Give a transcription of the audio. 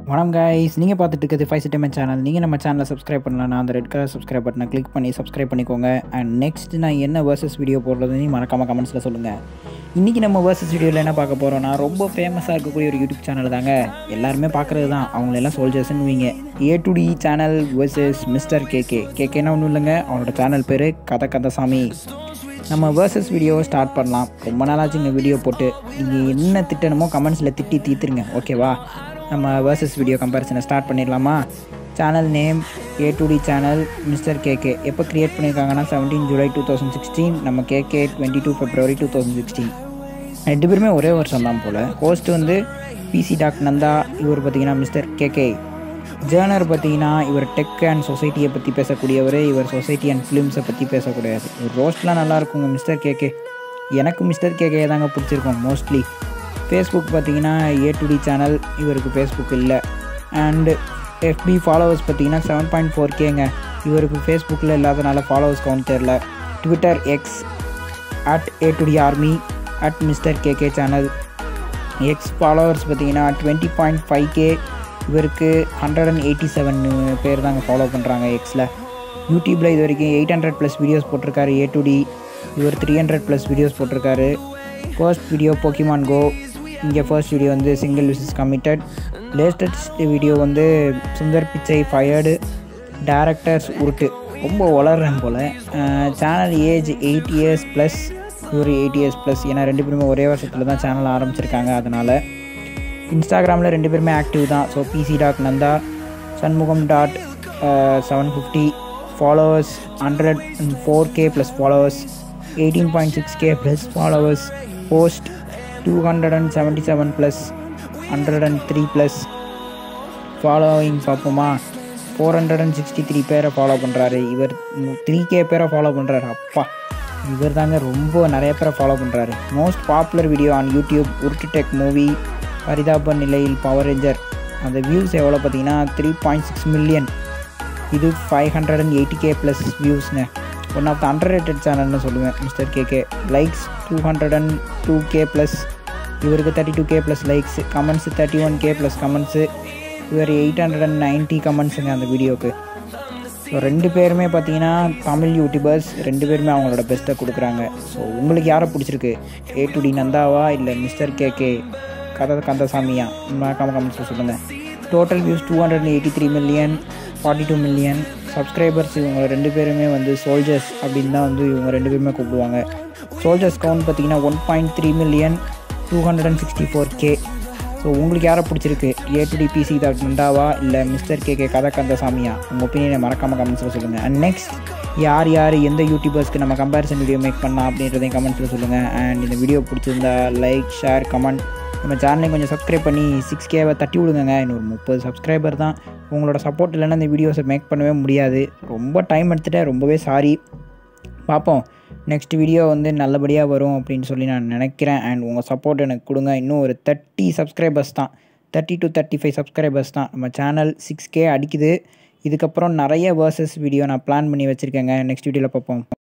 வணக்கம் கைஸ் நீங்கள் பார்த்துட்டு இருக்கிறது ஃபைவ் சிட்டமெண்ட் சேனல் நீங்கள் நம்ம சேனலை சப்ஸ்கிரைப் பண்ணலாம் அந்த ரெட் கலர் சப்ஸ்கிரைப் பட்டனை கிளிக் பண்ணி சப்ஸ்கிரைப் பண்ணிக்கோங்க அண்ட் நெக்ஸ்ட் நான் என்ன வேர்சஸ் வீடியோ போடுறதுன்னு மறக்காமல் கமெண்ட்ஸில் சொல்லுங்கள் இன்றைக்கி நம்ம வேர்சஸ் வீடியோவில் என்ன பார்க்க போகிறோம்னா ரொம்ப ஃபேமஸாக இருக்கக்கூடிய ஒரு யூடியூப் சேனல் தாங்க எல்லாருமே பார்க்குறது தான் அவங்களெல்லாம் சோல்ஜர்ஸ்னு வைங்க A to D channel versus mister KK கேகேனா ஒன்றும் இல்லைங்க அவனோட சேனல் பேர் கதை கந்தசாமி நம்ம வேர்சஸ் வீடியோவை ஸ்டார்ட் பண்ணலாம் ரொம்ப நாளாச்சு இங்கே வீடியோ போட்டு நீங்கள் என்ன திட்டணுமோ கமெண்ட்ஸில் திட்டி தீத்துருங்க ஓகேவா நம்ம வேர்சஸ் வீடியோ கம்பேரிசனை ஸ்டார்ட் பண்ணிடலாமா channel name A to D channel mister KK எப்போ க்ரியேட் பண்ணியிருக்காங்கன்னா seventeen July two thousand sixteen நம்ம KK twenty two February two thousand sixteen ரெண்டு பேருமே ஒரே வருஷம் தான் போல் ஹோஸ்ட் வந்து பிசி டாக் நந்தா இவர் பார்த்தீங்கன்னா மிஸ்டர் கேகே ஜேர்னர் பார்த்தீங்கன்னா இவர் டெக் அண்ட் சொசைட்டியை பற்றி பேசக்கூடியவர் இவர் சொசைட்டி அண்ட் ஃபிலிம்ஸை பற்றி பேசக்கூடியவர் ஒரு ரோஸ்ட்லாம் நல்லா இருக்குங்க மிஸ்டர் கேகே எனக்கு மிஸ்டர் கேகே தாங்க பிடிச்சிருக்கும் மோஸ்ட்லி ஃபேஸ்புக் பார்த்தீங்கன்னா ஏ டு டி சேனல் இவருக்கு ஃபேஸ்புக் இல்லை அண்டு எஃபி ஃபாலோவர்ஸ் பார்த்தீங்கன்னா செவன் பாயிண்ட் ஃபோர் கேங்க இவருக்கு ஃபேஸ்புக்கில் இல்லாதனால ஃபாலோவர்ஸ் கவுண்ட் தெரில Twitter X at A to D army at mister KK channel X followers பார்த்தீங்கன்னா டுவெண்ட்டி பாயிண்ட் ஃபைவ் கே இவருக்கு ஹண்ட்ரட் அண்ட் எயிட்டி செவன் பேர் தாங்க ஃபாலோ பண்ணுறாங்க எக்ஸில் யூடியூப்பில் இது வரைக்கும் எயிட் ஹண்ட்ரட் ப்ளஸ் வீடியோஸ் போட்டிருக்காரு ஏ டு டி இவர் த்ரீ ஹண்ட்ரட் ப்ளஸ் வீடியோஸ் போட்டிருக்காரு ஃபர்ஸ்ட் வீடியோ போக்கிமான் கோ இங்கே ஃபர்ஸ்ட் வீடியோ வந்து single versus committed latest video வந்து சுந்தர் பிச்சை ஃபயர்டு டேரக்டர்ஸ் உருட்டு ரொம்ப வளர்றேன் போல் channel age eight years plus இவர் எயிட் இயர்ஸ் ப்ளஸ் ஏன்னா ரெண்டு பேருமே ஒரே வருஷத்தில் தான் சேனல் ஆரம்பிச்சிருக்காங்க அதனால் இன்ஸ்டாகிராமில் ரெண்டு பேருமே ஆக்டிவ் தான் so PC dot Nanda Shanmugam dot seven fifty followers hundred and four K plus followers eighteen point six K plus followers post two hundred and seventy seven plus hundred and three plus following பார்ப்போமா four hundred and sixty three பேரை follow பண்ணுறாரு இவர் three K பேரை follow பண்ணுறாரு அப்பா இவர் தாங்க ரொம்ப நிறைய பேரை ஃபாலோ பண்ணுறாரு most popular video on YouTube உருட்டு டெக் மூவி பரிதாப நிலையில் பவர் ரேஞ்சர் அந்த வியூஸ் எவ்வளோ பார்த்தீங்கன்னா த்ரீ பாயிண்ட் சிக்ஸ் மில்லியன் இது five hundred and eighty K plus வியூஸ்ங்க one of the underrated சேனல்னு சொல்லுவேன் mister KK likes two hundred and two K plus இவருக்கு thirty two K plus likes comments thirty one K plus comments இவர் eight hundred and ninety கமெண்ட்ஸுங்க அந்த வீடியோக்கு so ரெண்டு பேருமே பார்த்தீங்கன்னா தமிழ் யூடியூபர்ஸ் ரெண்டு பேருமே அவங்களோட பெஸ்ட்டை கொடுக்குறாங்க ஸோ உங்களுக்கு யாரை பிடிச்சிருக்கு ஏ டு டி நந்தாவா இல்லை மிஸ்டர் கேகே கதை கந்தசாமியா மறக்காம கமெண்ட்ஸில் சொல்லுங்கள் total views two hundred eighty three million forty two million subscribers இவங்க ரெண்டு பேருமே வந்து சோல்ஜர்ஸ் அப்படின்னு தான் வந்து இவங்க ரெண்டு பேருமே கூப்பிடுவாங்க சோல்ஜர்ஸ் கவுண்ட் பார்த்தீங்கன்னா one point three million two hundred and sixty four K so உங்களுக்கு யாரை பிடிச்சிருக்கு A to D PC dot நண்டாவா இல்லை மிஸ்டர் கே கே கதை கந்தசாமியா உங்கள் ஒப்பீனியனை மறக்காமல் கமெண்ட்ஸில் சொல்லுங்கள் அண்ட் நெக்ஸ்ட் யார் யார் எந்த யூடியூபர்ஸ்க்கு நம்ம கம்பேரிசன் வீடியோ மேக் பண்ணலாம் அப்படின்றதையும் கமெண்ட்ஸில் சொல்லுங்கள் அண்ட் இந்த வீடியோ பிடிச்சிருந்தா லைக் ஷேர் கமெண்ட் நம்ம சேனலையும் கொஞ்சம் சப்ஸ்கிரைப் பண்ணி சிக்ஸ் கேவை தட்டி விடுங்க இன்னொரு முப்பது சப்ஸ்கிரைபர் தான் உங்களோட சப்போர்ட் இல்லைன்னா இந்த வீடியோஸை மேக் பண்ணவே முடியாது ரொம்ப டைம் எடுத்துகிட்டேன் ரொம்பவே சாரி பார்ப்போம் நெக்ஸ்ட் வீடியோ வந்து நல்லபடியாக வரும் அப்படின்னு சொல்லி நான் நினைக்கிறேன் அண்ட் உங்கள் சப்போர்ட் எனக்கு கொடுங்க இன்னும் ஒரு தேர்ட்டி சப்ஸ்கிரைபர்ஸ் தான் thirty to thirty five subscribers தான் நம்ம சேனல் சிக்ஸ் கே அடிக்குது இதுக்கப்புறம் நிறைய வேர்சஸ் வீடியோ நான் பிளான் பண்ணி வச்சுருக்கேங்க நெக்ஸ்ட் வீடியோவில் பார்ப்போம்